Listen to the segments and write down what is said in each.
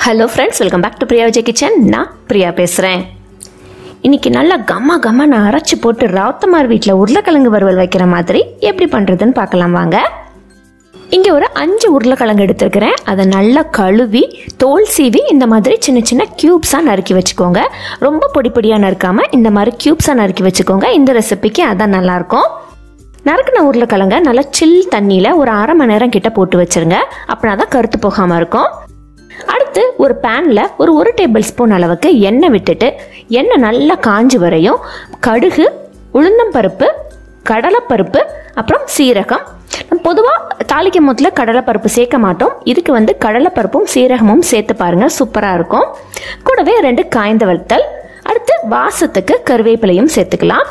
hello friends welcome back to Priya Vijay kitchen நான் பிரியா பேசுகிறேன் இன்னைக்கு நல்லா கம்மா கம்மா நான் அரைச்சி போட்டு ராத்தமார் வீட்டில் உருளைக்கிழங்கு வறுவல் வைக்கிற மாதிரி எப்படி பண்ணுறதுன்னு பார்க்கலாம் வாங்க இங்கே ஒரு அஞ்சு உருளைக்கிழங்கு எடுத்துருக்கிறேன் அதை நல்லா கழுவி தோல் சீவி இந்த மாதிரி சின்ன சின்ன க்யூப்ஸாக நறுக்கி வச்சுக்கோங்க ரொம்ப பொடி பொடியாக நறுக்காமல் இந்த மாதிரி க்யூப்ஸாக நறுக்கி வச்சுக்கோங்க இந்த ரெசிபிக்கு அதான் நல்லாயிருக்கும் நறுக்கின உருளைக்கிழங்க நல்லா சில் தண்ணியில் ஒரு அரை மணி நேரம் கிட்ட போட்டு வச்சிருங்க அப்படின்னா தான் கருத்து போகாமல் இருக்கும் அடுத்து ஒரு பேனில் ஒரு ஒரு டேபிள் ஸ்பூன் அளவுக்கு எண்ணெய் விட்டுட்டு எண்ணெய் நல்லா காஞ்சி வரையும் கடுகு உளுந்தம்பருப்பு கடலைப்பருப்பு அப்புறம் சீரகம் பொதுவாக தாளிக்கும் போதில் கடலைப்பருப்பு சேர்க்க மாட்டோம் இதுக்கு வந்து கடலைப்பருப்பும் சீரகமும் சேர்த்து பாருங்க சூப்பராக இருக்கும் கூடவே ரெண்டு காய்ந்த வத்தல் அடுத்து வாசத்துக்கு கருவேப்பிலையும் சேர்த்துக்கலாம்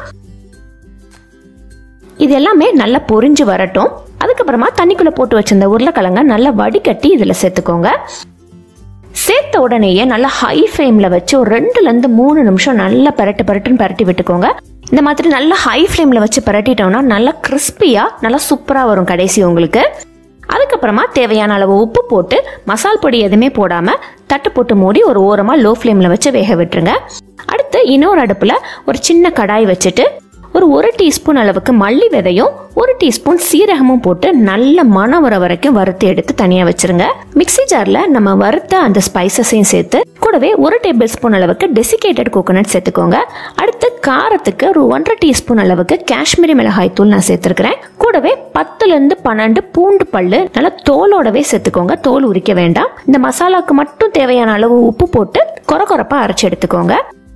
இது எல்லாமே நல்லா பொரிஞ்சு வரட்டும் அதுக்கப்புறமா தண்ணிக்குள்ளே போட்டு வச்சிருந்த உருளைக்கிழங்க நல்லா வடிகட்டி இதில் சேர்த்துக்கோங்க சேர்த்த உடனேயே நல்லா ஹை ஃப்ளேமில் வச்சு ஒரு ரெண்டுலேருந்து மூணு நிமிஷம் நல்லா பரட்டு பரட்டுன்னு பரட்டி விட்டுக்கோங்க இந்த மாதிரி நல்லா ஹை ஃப்ளேமில் வச்சு பரட்டிட்டோம்னா நல்லா கிறிஸ்பியாக நல்லா சூப்பராக வரும் கடைசி உங்களுக்கு அதுக்கப்புறமா தேவையான அளவு உப்பு போட்டு மசால் பொடி எதுவுமே போடாமல் தட்டு போட்டு மூடி ஒரு ஓரமாக லோ ஃப்ளேமில் வச்சு வேக விட்டுருங்க அடுத்து இன்னொரு அடுப்பில் ஒரு சின்ன கடாய் வச்சுட்டு ஒரு ஒரு டீஸ்பூன் அளவுக்கு மல்லி விதையும் ஒரு டீஸ்பூன் சீரகமும் போட்டு நல்ல மணம் வர வரைக்கும் வறுத்து எடுத்து தனியாக வச்சிருங்க மிக்ஸி ஜாரில் நம்ம வறுத்த அந்த ஸ்பைசஸையும் சேர்த்து கூடவே ஒரு டேபிள் ஸ்பூன் அளவுக்கு டெசிகேட்டட் கோகோனட் சேர்த்துக்கோங்க அடுத்து காரத்துக்கு ஒரு ஒன்றரை டீஸ்பூன் அளவுக்கு காஷ்மீரி மிளகாய் தூள் நான் சேர்த்துருக்கிறேன் கூடவே பத்துலேருந்து பன்னெண்டு பூண்டு பல்லு நல்லா தோலோடவே சேர்த்துக்கோங்க தோல் உரிக்க வேண்டாம் இந்த மசாலாவுக்கு மட்டும் தேவையான அளவு உப்பு போட்டு கொர கொரப்பாக அரைச்சி எடுத்துக்கோங்க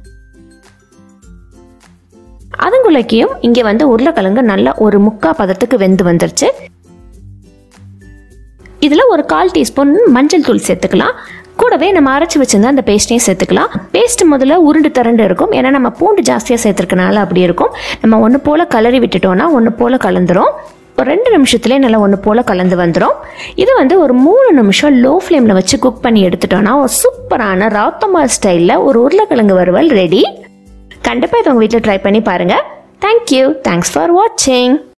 அதுங்குள்ளக்கியும் இங்கே வந்து உருளைக்கிழங்கு நல்லா ஒரு முக்கா பதத்துக்கு வெந்து வந்துருச்சு இதில் ஒரு கால் டீஸ்பூன் மஞ்சள் தூள் சேர்த்துக்கலாம் கூடவே நம்ம அரைச்சி வச்சிருந்த அந்த பேஸ்ட்டையும் சேர்த்துக்கலாம் பேஸ்ட் முதல்ல உருண்டு திரண்டு இருக்கும் ஏன்னா நம்ம பூண்டு ஜாஸ்தியாக சேர்த்துருக்கனால அப்படி இருக்கும் நம்ம ஒன்று போல் கலரி விட்டுட்டோம்னா ஒன்று போல் கலந்துரும் ஒரு ரெண்டு நிமிஷத்துலேயே நல்லா ஒன்று போல் கலந்து வந்துடும் இது வந்து ஒரு மூணு நிமிஷம் லோ ஃப்ளேமில் வச்சு குக் பண்ணி எடுத்துட்டோம்னா ஒரு சூப்பரான ராத்தமார் ஸ்டைலில் ஒரு உருளைக்கிழங்கு வறுவல் ரெடி கண்டிப்பாக இதை உங்கள் வீட்டில் ட்ரை பண்ணி பாருங்கள் தேங்க்யூ தேங்க்ஸ் ஃபார் வாட்சிங்